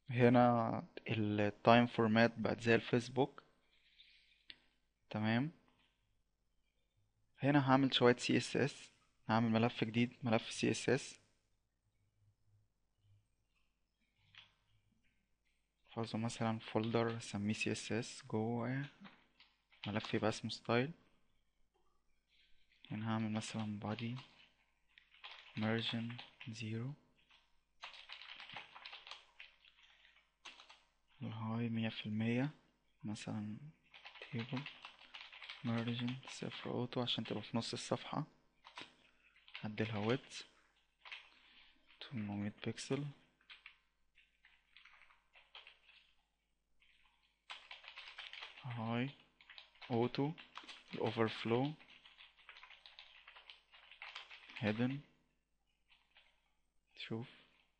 هنا التايم فورمات بقت زي الفيسبوك تمام هنا هعمل شوية سي اس اس هعمل ملف جديد ملف سي اس اس احفظه مثلا فولدر اسميه سي اس اس جوه ملف يبقى اسمه ستايل هنا هعمل مثلا body margin زيرو الهاي مية في المية مثلا table margin صفر اوتو عشان تبقى في نص الصفحة هديلها width 800 بكسل هاي اوتو الاوفرفلو hidden شوف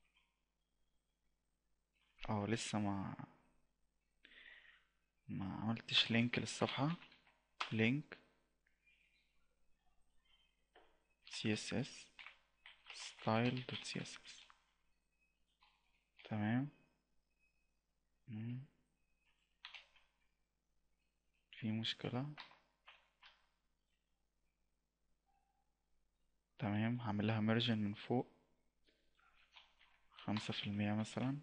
اه لسه ما ما عملتش لينك للصفحة لينك css style.css تمام مم. في مشكلة تمام هعمل لها ميرجن من فوق خمسة في المية مثلا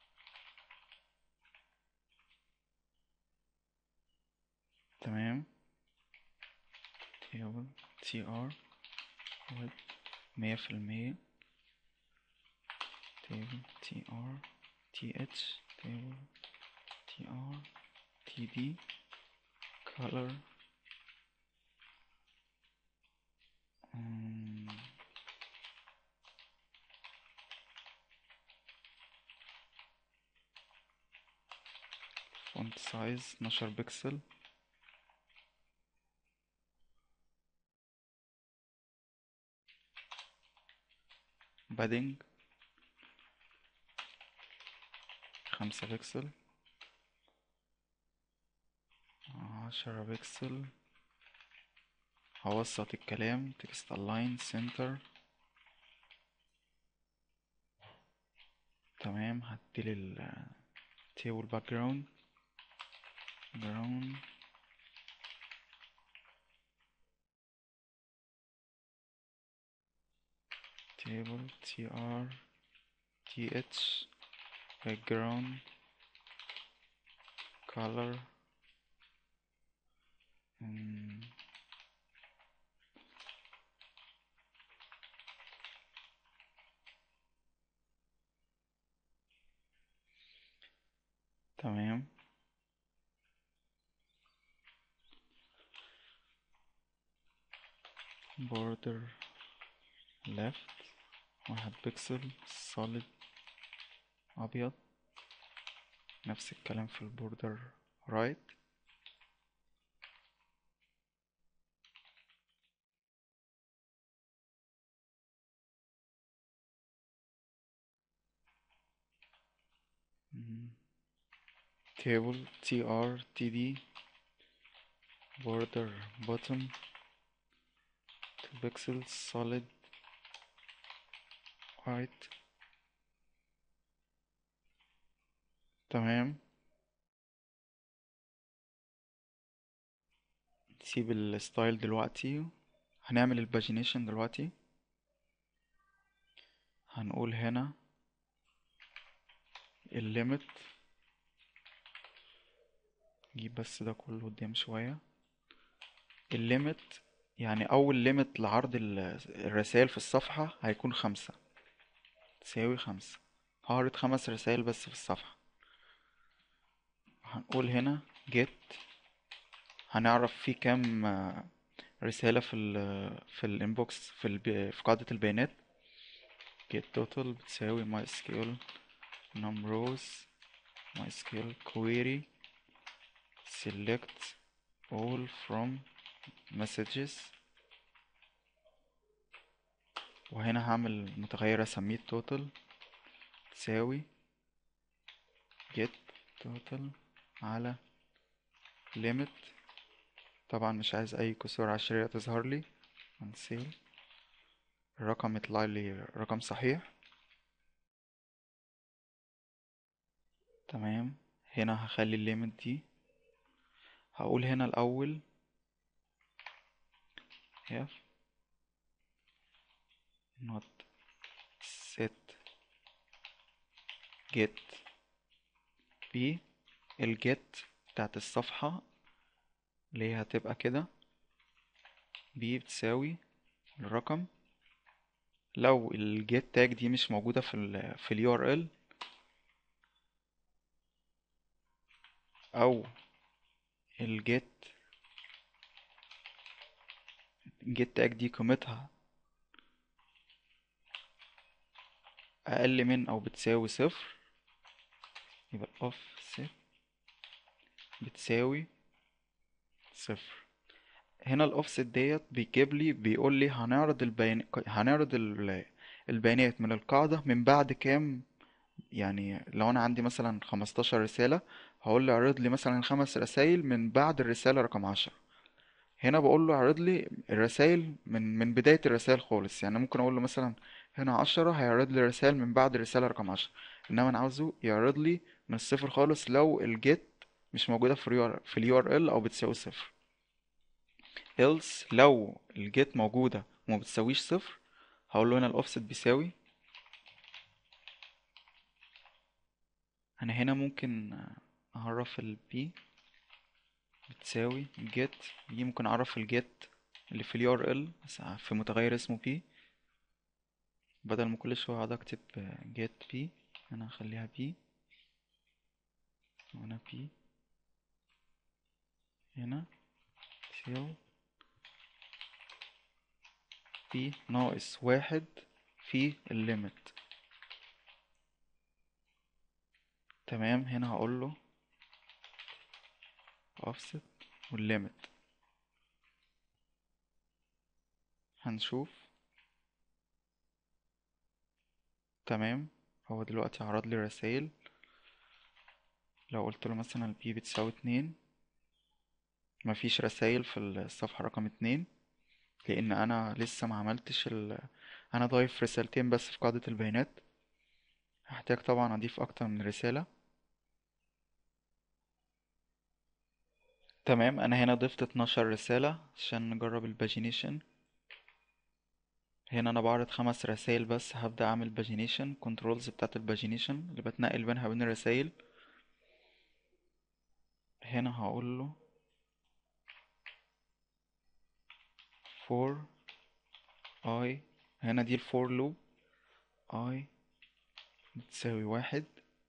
تمام table tr with مية في المية table tr th table tr td color um, font size 12 بكسل padding خمسة بكسل عشرة بكسل هوسط الكلام text align center تمام هديلي ال table background ground table tr th background color mm, تمام border left واحد بكسل solid أبيض نفس الكلام في البوردر right مم. table tr td border bottom 2 pixels solid white تمام نسيب الستايل دلوقتي هنعمل الباجينيشن دلوقتي هنقول هنا الليمت نجيب بس ده كله قدام شوية الليمت يعني أول ليمت لعرض ال- الرسائل في الصفحة هيكون خمسة تساوي خمسة هعرض خمس رسائل بس في الصفحة هنقول هنا get هنعرف فيه كام آه، رسالة في ال في الانبوكس في الب... في قاعدة البيانات get total بتساوي mysql num rows mysql query select all from messages وهنا هعمل متغير اسميه total تساوي get total على limit طبعا مش عايز اي كسور عشرية تظهر لي هنسيل الرقم يطلع لي رقم صحيح تمام هنا هخلي الليمت دي هقول هنا الاول if not set get b الجيت بتاعت الصفحة اللي هي هتبقى كده b بتساوي الرقم لو الجيت تاج دي مش موجودة في ال في ال URL أو الجيت الجيت تاج دي قيمتها أقل من أو بتساوي صفر يبقى offset بتساوي صفر هنا الاوفست ديت بيجيب لي بيقول لي هنعرض البيان هنعرض ال- البيانات من القاعدة من بعد كام يعني لو انا عندي مثلا 15 رسالة هقول له اعرض لي مثلا خمس رسائل من بعد الرسالة رقم عشرة هنا بقول له اعرض لي الرسائل من من بداية الرسائل خالص يعني ممكن اقول له مثلا هنا عشرة هيعرض لي الرسائل من بعد الرسالة رقم عشرة انما انا عاوزه يعرض لي من الصفر خالص لو الجيت مش موجودة في اليو في اليو ار ال او بتساوي صفر else لو الجيت موجودة وما بتساويش صفر هقول له هنا الاوفست بيساوي انا هنا ممكن اعرف ال p بتساوي get دي ممكن اعرف الجيت اللي في ال URL بس في متغير اسمه p بدل ما كل شوية اقعد اكتب get p انا هخليها p هنا p هنا till p ناقص واحد في الليمت تمام هنا هقول له offset والليمت هنشوف تمام هو دلوقتي عرض لي رسائل لو قلت له مثلا ال p بتساوي اتنين مفيش رسائل في الصفحة رقم اتنين لان انا لسه ما عملتش ال... انا ضايف رسالتين بس في قاعدة البيانات هحتاج طبعا اضيف اكتر من رسالة تمام انا هنا ضفت 12 رسالة عشان نجرب الباجينيشن هنا انا بعرض خمس رسائل بس هبدأ اعمل باجينيشن كنترولز بتاعت الباجينيشن اللي بتنقل بينها بين الرسائل هنا هقول له for i هنا دي الفور لوب i بتساوي واحد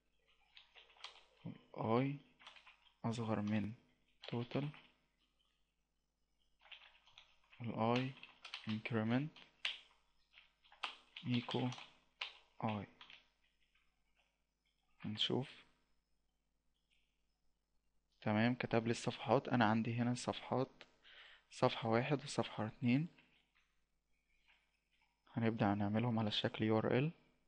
i أصغر من total ال i increment equal i هنشوف تمام كتب لي الصفحات أنا عندي هنا صفحات صفحة واحد وصفحة اتنين هنبدأ نعملهم على شكل URL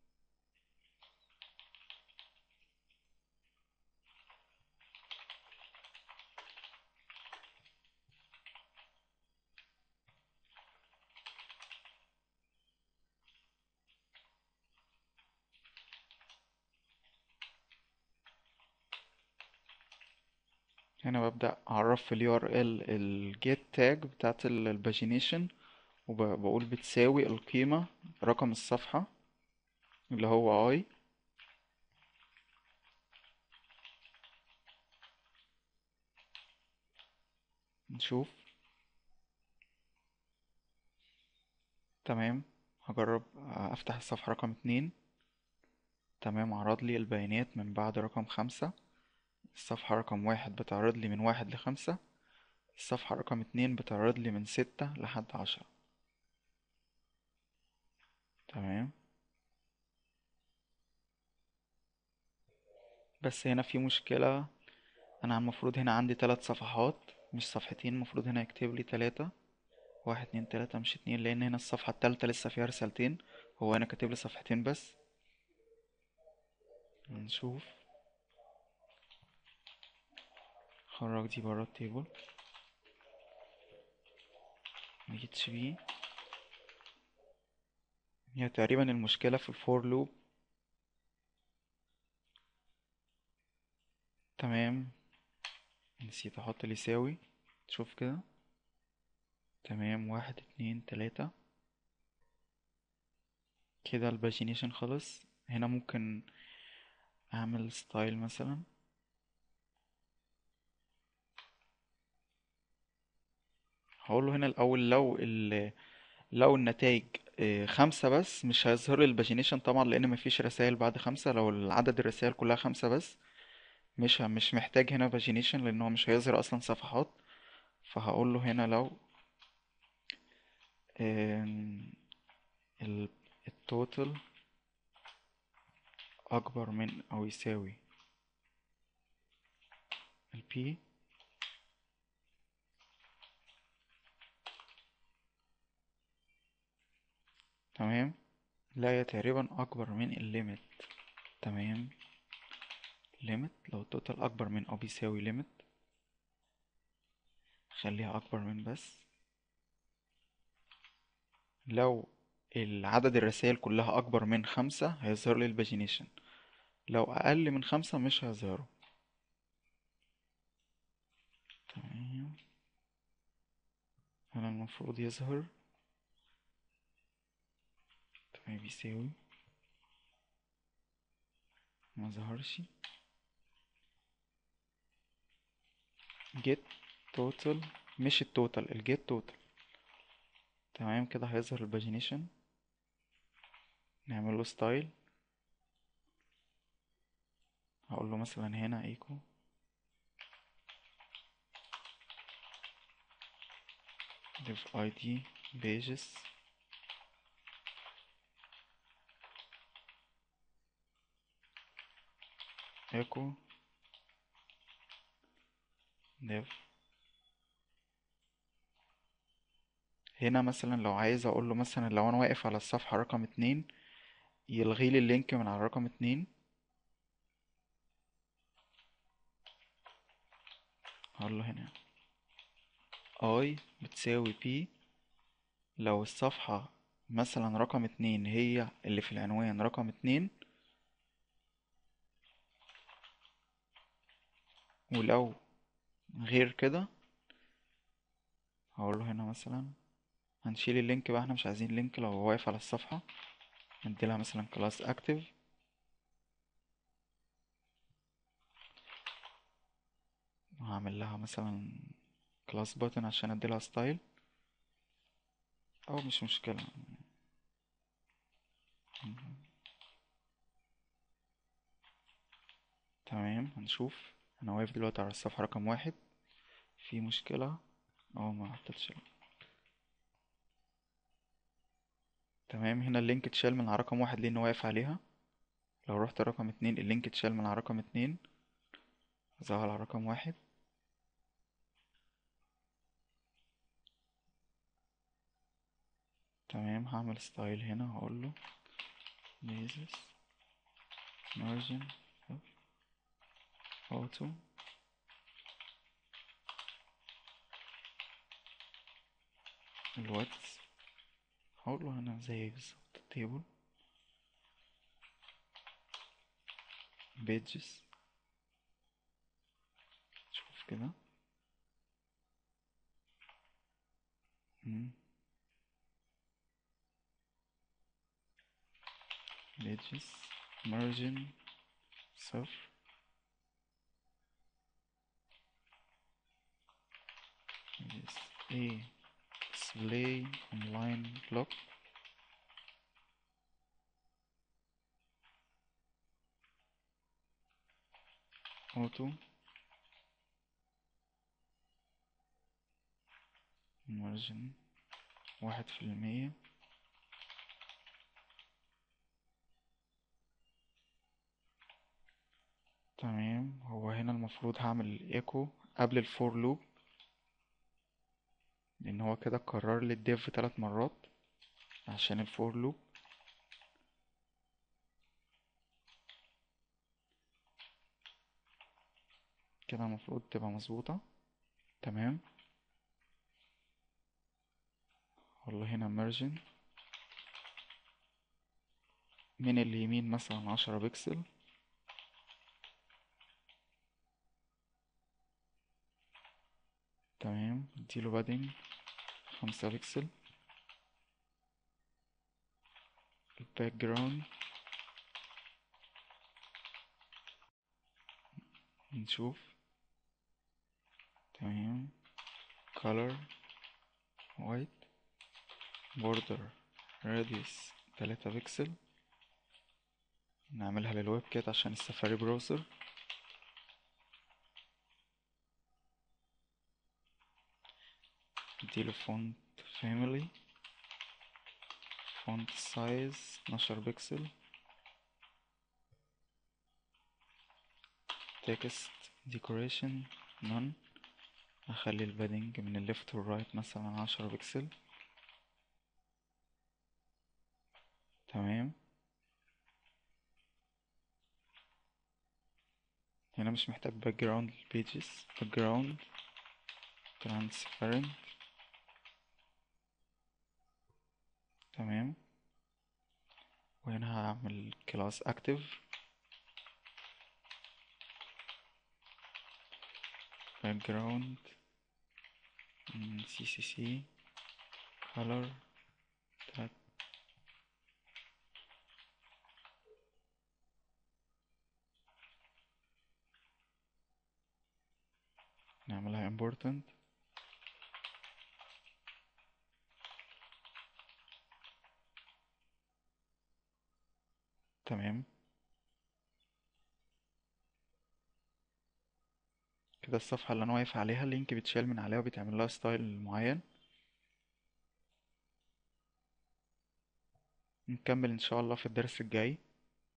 هنا ببدأ أعرف في ال URL ال get tag بتاعت ال الباجينيشن وبقول بتساوي القيمة رقم الصفحة اللي هو i نشوف تمام هجرب أفتح الصفحة رقم اتنين تمام عرض لي البيانات من بعد رقم خمسة الصفحة رقم واحد بتعرض لي من واحد لخمسة الصفحة رقم اتنين بتعرض لي من ستة لحد عشرة تمام بس هنا في مشكلة أنا المفروض هنا عندي تلات صفحات مش صفحتين المفروض هنا يكتب لي تلاتة واحد اتنين تلاتة مش اتنين لأن هنا الصفحة التالتة لسه فيها رسالتين هو هنا كاتب لي صفحتين بس نشوف خرج دي برا التيبل اتش بي هي تقريبا المشكلة في الفور لوب تمام نسيت احط اللي يساوي شوف كده تمام واحد اتنين تلاتة كده الباجينيشن خلص هنا ممكن اعمل ستايل مثلا هقوله هنا الاول لو ال لو النتائج خمسة بس مش هيظهر لي الباجينيشن طبعا لان مفيش رسائل بعد خمسة لو عدد الرسائل كلها خمسة بس مش مش محتاج هنا باجينيشن لان هو مش هيظهر اصلا صفحات فهقول له هنا لو التوتال اكبر من او يساوي البي تمام لا هي تقريبا اكبر من الليميت تمام ليميت لو التوتال اكبر من او بيساوي ليميت خليها اكبر من بس لو العدد الرسائل كلها اكبر من خمسة هيظهر لي الباجينيشن لو اقل من خمسة مش هيظهره تمام هنا المفروض يظهر تمام بيساوي ما ظهرش get total مش التوتال الجيت توتال تمام كده هيظهر الباجينيشن نعمل له ستايل هقول له مثلا هنا ايكو div id pages echo div هنا مثلا لو عايز اقول له مثلا لو انا واقف على الصفحة رقم اتنين يلغي لي اللينك من على رقم اتنين هقول له هنا i بتساوي p لو الصفحة مثلا رقم اتنين هي اللي في العنوان رقم اتنين ولو غير كده هقول له هنا مثلا هنشيل اللينك بقى احنا مش عايزين لينك لو هو واقف على الصفحة نديلها مثلا كلاس اكتف وهعمل لها مثلا كلاس بutton عشان اديلها ستايل او مش مشكلة تمام هنشوف انا واقف دلوقتي على الصفحة رقم واحد في مشكلة اه ما حطيتش تمام هنا اللينك اتشال من على رقم واحد لانه واقف عليها لو رحت رقم اتنين اللينك اتشال من على رقم اتنين ظهر على رقم واحد تمام هعمل ستايل هنا هقول له basis margin auto الواتس هقول له هنا زي بالظبط table pages شوف كده pages margin صفر pages a display online block auto margin واحد في المية تمام هو هنا المفروض هعمل الايكو قبل الفور لوب لان هو كده كرر لي الديف ثلاث مرات عشان الفور لوب كده المفروض تبقى مظبوطة تمام والله هنا مارجن من اليمين مثلا عشرة بكسل تمام اديله بادنج خمسة بكسل الباك جراوند نشوف تمام color white border radius تلاتة بكسل نعملها للويب كات عشان السفاري براوزر اديله فونت فاميلي فونت سايز 12 بكسل تكست ديكوريشن نون اخلي البادنج من الليفت والرايت مثلا عشرة بكسل تمام هنا مش محتاج باك جراوند للبيجز باك جراوند ترانسبيرنت تمام وهنا هعمل كلاس اكتف background سي سي سي color that نعملها important تمام كده الصفحة اللي أنا واقف عليها اللينك بيتشال من عليها وبيتعمل لها ستايل معين نكمل إن شاء الله في الدرس الجاي